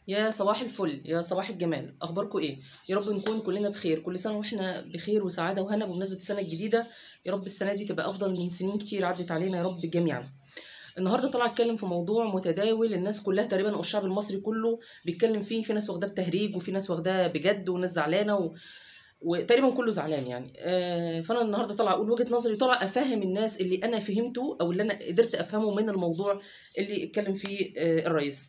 يا صباح الفل يا صباح الجمال اخباركم ايه يا رب نكون كلنا بخير كل سنه واحنا بخير وسعاده وهنا بمناسبه السنه الجديده يا رب السنه دي تبقى افضل من سنين كتير عدت علينا يا رب جميعا النهارده طالعه اتكلم في موضوع متداول الناس كلها تقريبا او الشعب المصري كله بيتكلم فيه في ناس واخداه بتهريج وفي ناس واخداه بجد وناس زعلانه و... وتقريبا كله زعلان يعني آه، فانا النهارده طالعه اقول وجهه نظري وطالعه افهم الناس اللي انا فهمته او اللي انا قدرت افهمه من الموضوع اللي اتكلم فيه آه، الرئيس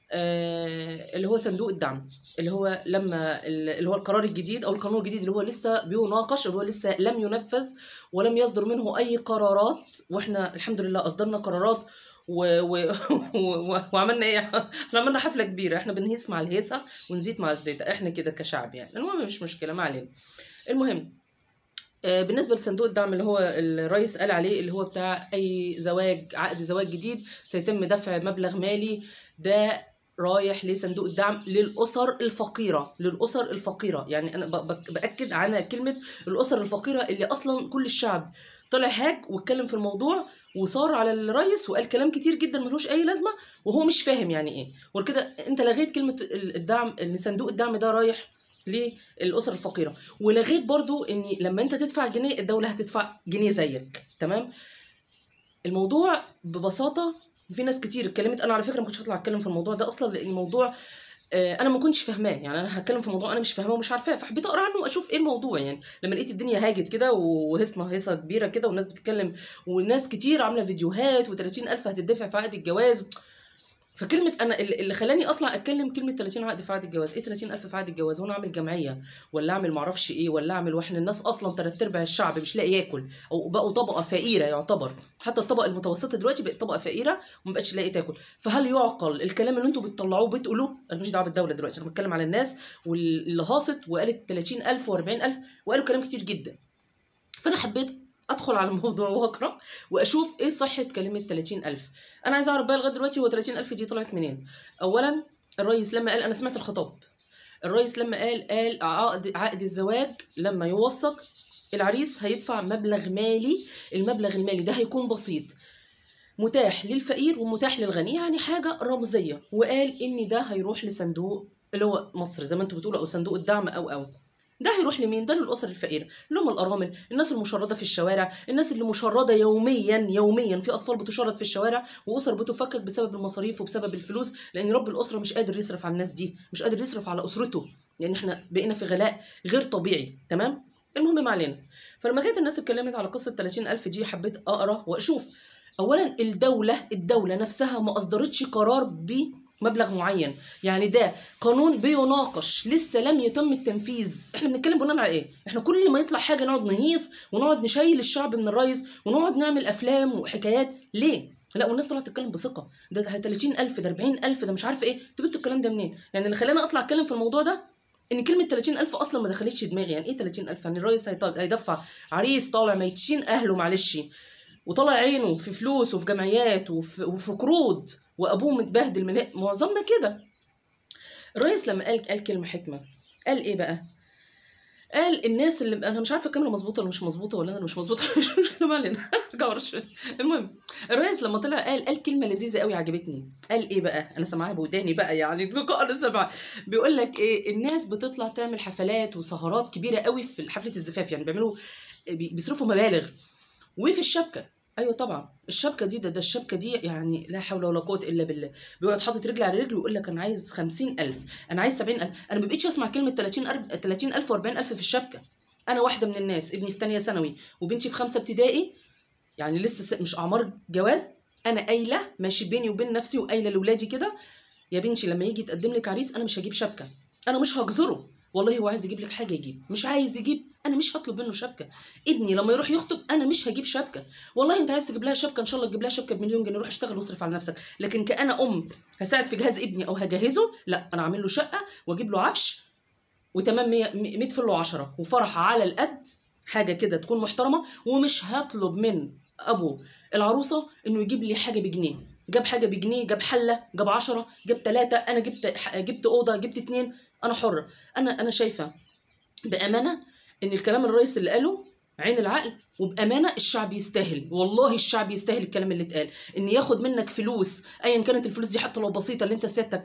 آه، اللي هو صندوق الدعم اللي هو لما اللي هو القرار الجديد او القانون الجديد اللي هو لسه بيناقش اللي هو لسه لم ينفذ ولم يصدر منه اي قرارات واحنا الحمد لله اصدرنا قرارات و... و... و... وعملنا ايه احنا عملنا حفله كبيره احنا بنهيس مع الهيصه ونزيد مع الزيتة احنا كده كشعب يعني المهم مش مشكله ما علينا المهم آه، بالنسبه لصندوق الدعم اللي هو الرئيس قال عليه اللي هو بتاع اي زواج عقد زواج جديد سيتم دفع مبلغ مالي ده رايح لصندوق الدعم للاسر الفقيره للاسر الفقيره يعني انا ب- ب- باكد على كلمه الاسر الفقيره اللي اصلا كل الشعب طلع هاج واتكلم في الموضوع وصار على الرئيس وقال كلام كتير جدا ملوش اي لازمه وهو مش فاهم يعني ايه وكده انت لغيت كلمه ال- الدعم ان صندوق الدعم ده رايح للاسر الفقيره ولغيت برضو ان لما انت تدفع جنيه الدوله هتدفع جنيه زيك تمام الموضوع ببساطه في ناس كتير اتكلمت انا على فكره ما كنتش هطلع اتكلم في الموضوع ده اصلا لان الموضوع آه، انا ما كنتش فاهماه يعني انا هتكلم في موضوع انا مش فاهماه ومش عارفاه فحبيت اقرا عنه واشوف ايه الموضوع يعني لما لقيت الدنيا هاجت كده وهيصه هيصه كبيره كده والناس بتتكلم والناس كتير عامله فيديوهات و30000 هتدفع في عقد الجواز فكلمه انا اللي اللي خلاني اطلع اتكلم كلمه 30 عقد في عقد الجواز ايه 30000 في عقد الجواز وانا اعمل جمعيه ولا اعمل معرفش ايه ولا اعمل واحنا الناس اصلا تلات ارباع الشعب مش لاقي ياكل او بقوا طبقه فقيره يعتبر حتى الطبقه المتوسطه دلوقتي بقت طبقه فقيره وما بقتش لاقي تاكل فهل يعقل الكلام اللي انتوا بتطلعوه بتقولوه انا مش دعوه بالدوله دلوقتي انا بتكلم على الناس واللي هاصت وقالت 30000 و40000 وقالوا كلام كتير جدا فانا حبيت ادخل على الموضوع واقرا واشوف ايه صحه كلمه 30000 انا عايزه اعرف بقى لغايه دلوقتي هو 30000 دي طلعت منين اولا الرئيس لما قال انا سمعت الخطاب الرئيس لما قال قال عقد عقد الزواج لما يوثق العريس هيدفع مبلغ مالي المبلغ المالي ده هيكون بسيط متاح للفقير ومتاح للغني يعني حاجه رمزيه وقال ان ده هيروح لصندوق اللي هو مصر زي ما انتوا بتقولوا او صندوق الدعم او او ده هيروح لمين؟ ده للأسر الفقيرة، اللي هم الأرامل، الناس المشردة في الشوارع، الناس اللي مشردة يوميا يوميا في أطفال بتشرد في الشوارع وأسر بتفكك بسبب المصاريف وبسبب الفلوس لأن رب الأسرة مش قادر يصرف على الناس دي، مش قادر يصرف على أسرته، لأن إحنا بقينا في غلاء غير طبيعي، تمام؟ المهم ما علينا. فلما جت الناس اتكلمت على قصة 30000 دي حبيت أقرأ وأشوف. أولا الدولة الدولة نفسها ما أصدرتش قرار ب مبلغ معين يعني ده قانون بيناقش لسه لم يتم التنفيذ احنا بنتكلم بناء على ايه احنا كل ما يطلع حاجه نقعد نهيص ونقعد نشيل الشعب من الرئيس ونقعد نعمل افلام وحكايات ليه لا والناس طلعت تتكلم بثقه ده ده 30000 ده 40000 ده مش عارفه ايه انتوا جبتوا الكلام ده منين يعني اللي خلاني اطلع اتكلم في الموضوع ده ان كلمه 30000 اصلا ما دخلتش دماغي يعني ايه 30000 يعني الرئيس هيط- هيدفع عريس طالع ميتشين اهله معلش وطلع عينه في فلوس وفي جمعيات وفي, وفي قروض وابوه متبهدل من معظمنا كده الرئيس لما قال قال كلمه حكمه قال ايه بقى قال الناس اللي انا مش عارفه الكاميرا مظبوطه ولا مش مظبوطه ولا انا مش مظبوطه مش مشكله ما علينا ارجع ورا شوية. المهم الرئيس لما طلع قال قال كلمه لذيذه قوي عجبتني قال ايه بقى انا سامعاها بوداني بقى يعني انا سامعاها بيقول لك ايه الناس بتطلع تعمل حفلات وسهرات كبيره قوي في حفله الزفاف يعني بيعملوا بي- بيصرفوا مبالغ وفي الشبكه ايوه طبعا الشبكه دي ده, ده الشبكه دي يعني لا حول ولا قوه الا بالله بيقعد حاطط رجل على رجل ويقول لك انا عايز 50000 انا عايز 70000 انا ما بقيتش اسمع كلمه 30 أرب- 30000 و40000 في الشبكه انا واحده من الناس ابني في ثانيه ثانوي وبنتي في خمسه ابتدائي يعني لسه س- مش اعمار جواز انا قايله ماشي بيني وبين نفسي وقايله لاولادي كده يا بنتي لما يجي يتقدم لك عريس انا مش هجيب شبكه انا مش هجزره والله هو عايز يجيب لك حاجه يجيب مش عايز يجيب انا مش هطلب منه شبكه ابني لما يروح يخطب انا مش هجيب شبكه والله انت عايز تجيب لها شبكه ان شاء الله تجيب لها شبكه بمليون جنيه روح اشتغل واصرف على نفسك لكن كأنا ام هساعد في جهاز ابني او هجهزه لا انا اعمل له شقه واجيب له عفش وتمام 100 100 فل و10 وفرح على القد حاجه كده تكون محترمه ومش هطلب من ابو العروسه انه يجيب لي حاجه بجنيه جاب حاجه بجنيه جاب حله جاب 10 جاب 3 انا جبت جبت اوضه جبت اتنين انا حره انا انا شايفه بامانه ان الكلام الرئيس اللي قاله عين العقل وبامانه الشعب يستاهل والله الشعب يستاهل الكلام اللي اتقال ان ياخد منك فلوس ايا كانت الفلوس دي حتى لو بسيطه اللي انت سيادتك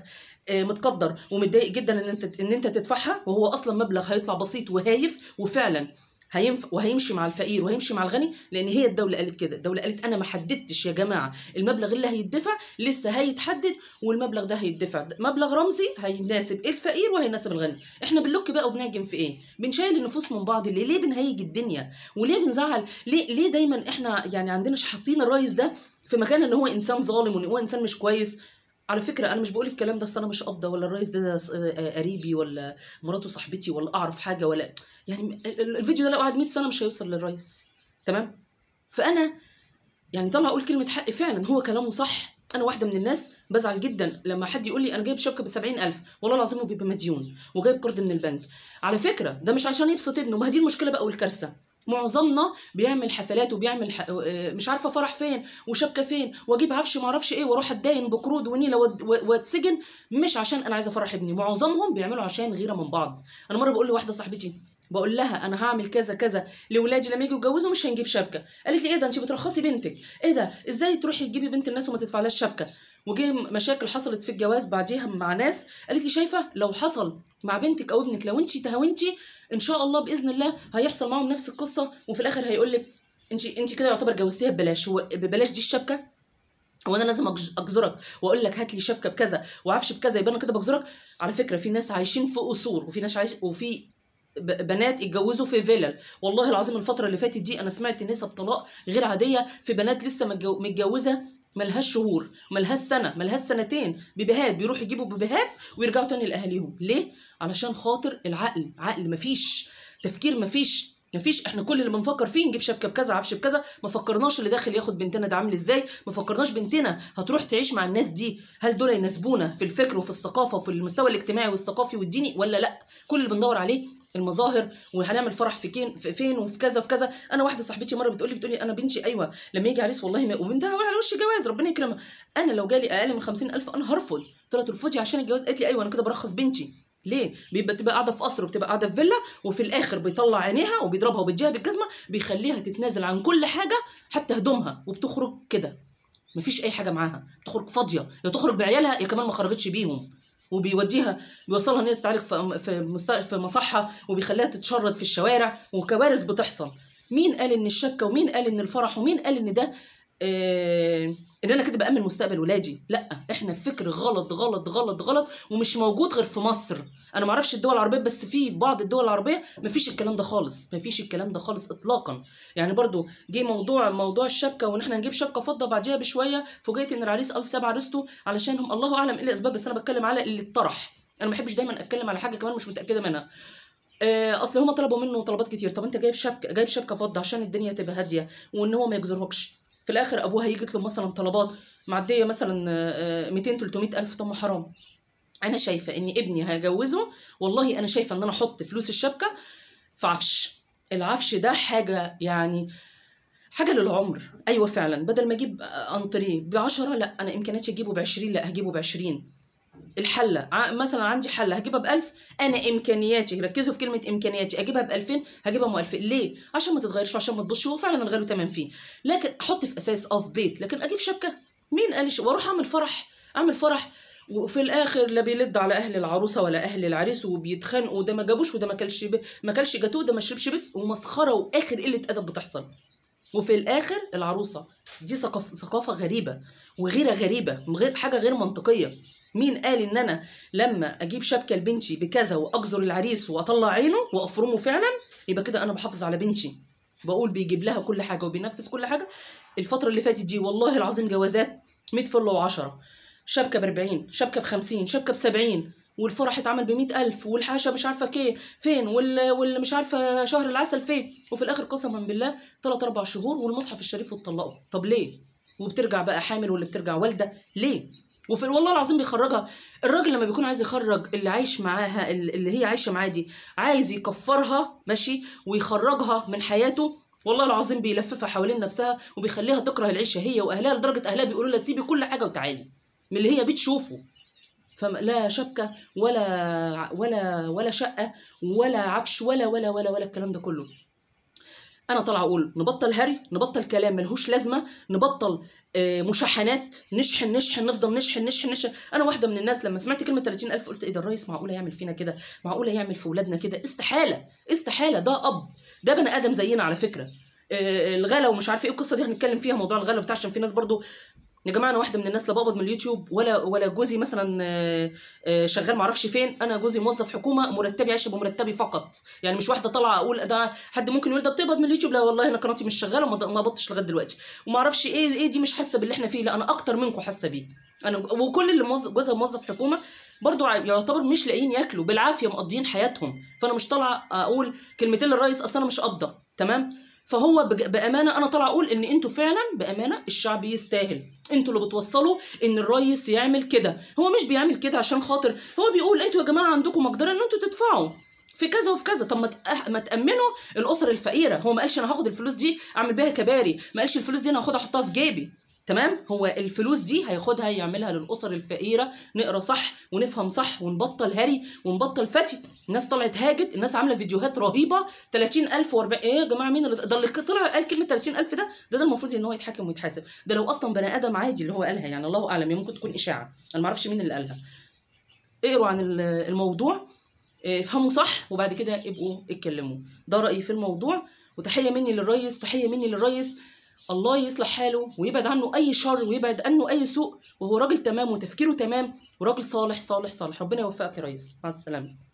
آه، متقدر ومتضايق جدا ان انت ان انت تدفعها وهو اصلا مبلغ هيطلع بسيط وهايف وفعلا هينفع وهيمشي مع الفقير وهيمشي مع الغني لان هي الدوله قالت كده الدوله قالت انا ما حددتش يا جماعه المبلغ اللي هيدفع لسه هيتحدد والمبلغ ده هيدفع مبلغ رمزي هيناسب الفقير وهيناسب الغني احنا بنلوك بقى وبنعجن في ايه بنشيل النفوس من بعض ليه ليه بنهيج الدنيا وليه بنزعل ليه ليه دايما احنا يعني عندنا حاطين الرئيس ده في مكان ان هو انسان ظالم وان هو انسان مش كويس على فكرة أنا مش بقول الكلام ده أصل أنا مش قابضة ولا الرئيس ده س- آه، قريبي ولا مراته صاحبتي ولا أعرف حاجة ولا يعني ال- ال- الفيديو ده لو قعد 100 سنة مش هيوصل للرئيس تمام فأنا يعني طلع أقول كلمة حق فعلا هو كلامه صح أنا واحدة من الناس بزعل جدا لما حد يقول لي أنا جايب شبكة ب 70000 والله العظيم هو بيبقى مديون وجايب قرض من البنك على فكرة ده مش عشان يبسط ابنه ما هي دي المشكلة بقى والكارثة معظمنا بيعمل حفلات وبيعمل ح... آه، مش عارفه فرح فين وشبكه فين واجيب عفش ما اعرفش ايه واروح اتداين بقروض ونيله وات- واتسجن مش عشان انا عايزه افرح ابني معظمهم بيعملوا عشان غيره من بعض انا مره بقول لواحده صاحبتي بقول لها انا هعمل كذا كذا لاولادي لما يجوا يتجوزوا مش هنجيب شبكه قالت لي ايه ده انت بترخصي بنتك ايه ده ازاي تروحي تجيبي بنت الناس وما تدفعلهاش شبكه وجه مشاكل حصلت في الجواز بعديها مع ناس قالت لي شايفه لو حصل مع بنتك او ابنك لو انت تهاونتي ان شاء الله باذن الله هيحصل معاهم نفس القصه وفي الاخر هيقول لك انت انت كده يعتبر جوزتيها ببلاش هو ببلاش دي الشبكه هو انا لازم أجز- اجزرك واقول لك هات لي شبكه بكذا وعفش بكذا يبقى انا كده بجزرك على فكره في ناس عايشين في قصور وفي ناس عايش وفي ب- بنات اتجوزوا في فيلل والله العظيم الفتره اللي فاتت دي انا سمعت نسب طلاق غير عاديه في بنات لسه متجو- متجوزه ملهاش شهور ملهاش سنه ملهاش سنتين بيبيهات بيروحوا يجيبوا بيبيهات ويرجعوا تاني لاهاليهم ليه علشان خاطر العقل عقل مفيش تفكير مفيش مفيش احنا كل اللي بنفكر فيه نجيب شبكه بكذا عفش بكذا ما فكرناش اللي داخل ياخد بنتنا ده عامل ازاي ما فكرناش بنتنا هتروح تعيش مع الناس دي هل دول يناسبونا في الفكر وفي الثقافه وفي المستوى الاجتماعي والثقافي والديني ولا لا كل اللي بندور عليه المظاهر وهنعمل فرح في كين في فين وفي كذا في كذا انا واحده صاحبتي مره بتقول لي بتقول لي انا بنتي ايوه لما يجي عريس والله ما وبنتها ولا على وش جواز ربنا يكرمها انا لو جالي اقل من 50000 انا هرفض قلت لها ترفضي عشان الجواز قالت لي ايوه انا كده برخص بنتي ليه؟ بيبقى تبقى قاعده في قصر وبتبقى قاعده في فيلا وفي الاخر بيطلع عينيها وبيضربها وبيديها بالجزمه بيخليها تتنازل عن كل حاجه حتى هدومها وبتخرج كده مفيش اي حاجه معاها بتخرج فاضيه يا تخرج بعيالها يا كمان ما خرجتش بيهم وبيوديها بيوصلها ان هي تتعالج في في مست- في مصحه وبيخليها تتشرد في الشوارع وكوارث بتحصل مين قال ان الشبكه ومين قال ان الفرح ومين قال ان ده آه ان انا كده بامن مستقبل ولادي لا احنا فكر غلط غلط غلط غلط ومش موجود غير في مصر انا ما اعرفش الدول العربيه بس في بعض الدول العربيه ما فيش الكلام ده خالص ما فيش الكلام ده خالص اطلاقا يعني برضو جه موضوع موضوع الشبكه وان احنا نجيب شبكه فضه بعديها بشويه فوجئت ان العريس قال ساب عروسته علشانهم الله اعلم ايه الاسباب بس انا بتكلم على اللي اتطرح انا ما بحبش دايما اتكلم على حاجه كمان مش متاكده منها آه، اصل هما طلبوا منه طلبات كتير طب انت جايب شبكه جايب شبكه فضه عشان الدنيا تبقى هاديه وان هو ما يجزرهكش في الاخر ابوها هيجي يطلب مثلا طلبات معديه مثلا آه، آه، 200 300 الف طب ما حرام انا شايفه ان ابني هجوزه والله انا شايفه ان انا احط فلوس الشبكه في عفش العفش ده حاجه يعني حاجه للعمر ايوه فعلا بدل ما اجيب آه، انتريه ب 10 لا انا امكانياتي اجيبه ب 20 لا هجيبه ب 20 الحله ع- مثلا عندي حله هجيبها ب 1000 انا امكانياتي ركزوا في كلمه امكانياتي اجيبها ب 2000 هجيبها ب 2000 ليه عشان ما تتغيرش وعشان ما تبصش هو فعلا الغالي تمام فيه لكن احط في اساس اه في بيت لكن اجيب شبكه مين قال ش- واروح اعمل فرح اعمل فرح وفي الاخر لا بيلد على اهل العروسه ولا اهل العريس وبيتخانقوا ده ما جابوش وده ما كلش ب- ما كلش جاتوه ده ما شربش بس ومسخره واخر قله ادب بتحصل وفي الاخر العروسه دي ثقافه ثقافه غريبه وغيره غريبه غير حاجه غير منطقيه مين قال ان انا لما اجيب شبكه لبنتي بكذا واجزر العريس واطلع عينه وافرمه فعلا يبقى كده انا بحافظ على بنتي بقول بيجيب لها كل حاجه وبينفذ كل حاجه الفتره اللي فاتت دي والله العظيم جوازات 100 فل و10 شبكه ب 40 شبكه ب 50 شبكه ب 70 والفرح اتعمل ب 100000 والحاشا مش عارفه كيه فين وال... واللي مش عارفه شهر العسل فين وفي الاخر قسما بالله 3 4 شهور والمصحف الشريف واتطلقوا طب ليه وبترجع بقى حامل واللي بترجع والده ليه وفي والله العظيم بيخرجها الراجل لما بيكون عايز يخرج اللي عايش معاها اللي هي عايشه معاه دي عايز يكفرها ماشي ويخرجها من حياته والله العظيم بيلففها حوالين نفسها وبيخليها تكره العيشه هي واهلها لدرجه اهلها بيقولوا لها سيبي كل حاجه وتعالي من اللي هي بتشوفه فلا شبكه ولا ولا ولا شقه ولا عفش ولا ولا ولا ولا الكلام ده كله انا طالعه اقول نبطل هري نبطل كلام ملهوش لازمه نبطل آه، مشاحنات نشحن نشحن نفضل نشحن نشحن نشحن انا واحده من الناس لما سمعت كلمه 30000 قلت ايه ده الرئيس معقوله يعمل فينا كده معقوله يعمل في ولادنا كده استحاله استحاله ده اب ده بني ادم زينا على فكره آه، الغلا ومش عارفه ايه القصه دي هنتكلم فيها موضوع الغلا بتاع عشان في ناس برضو يا جماعه انا واحده من الناس لا بقبض من اليوتيوب ولا ولا جوزي مثلا آه، آه، شغال معرفش فين انا جوزي موظف حكومه مرتبي عايشه بمرتبي فقط يعني مش واحده طالعه اقول ده حد ممكن يقول ده بتقبض من اليوتيوب لا والله انا قناتي مش شغاله وما ما قبضتش لغايه دلوقتي وما اعرفش ايه ايه دي مش حاسه باللي احنا فيه لا انا اكتر منكم حاسه بيه انا وكل اللي موظف جوزها موظف حكومه برضو ع- يعتبر مش لاقيين ياكلوا بالعافيه مقضيين حياتهم فانا مش طالعه اقول كلمتين للرئيس اصل انا مش قابضه تمام فهو بج- بامانه انا طالعه اقول ان انتوا فعلا بامانه الشعب يستاهل انتوا اللي بتوصلوا ان الرئيس يعمل كده هو مش بيعمل كده عشان خاطر هو بيقول انتوا يا جماعه عندكم مقدره ان انتوا تدفعوا في كذا وفي كذا طب ما تأ- ما تامنوا الاسر الفقيره هو ما قالش انا هاخد الفلوس دي اعمل بيها كباري ما قالش الفلوس دي انا هاخدها احطها في جيبي تمام هو الفلوس دي هياخدها يعملها للاسر الفقيره نقرا صح ونفهم صح ونبطل هري ونبطل فتي الناس طلعت هاجت الناس عامله فيديوهات رهيبه 30000 و40 ايه يا جماعه مين اللي ده اللي طلع قال كلمه 30000 ده ده ده المفروض ان هو يتحاكم ويتحاسب ده لو اصلا بني ادم عادي اللي هو قالها يعني الله اعلم ممكن تكون اشاعه انا ما اعرفش مين اللي قالها اقروا عن ال- الموضوع إيه، افهموا صح وبعد كده ابقوا اتكلموا ده رايي في الموضوع وتحيه مني للريس تحيه مني للريس الله يصلح حاله ويبعد عنه اي شر ويبعد عنه اي سوء وهو راجل تمام وتفكيره تمام وراجل صالح صالح صالح ربنا يوفقك يا ريس مع السلامه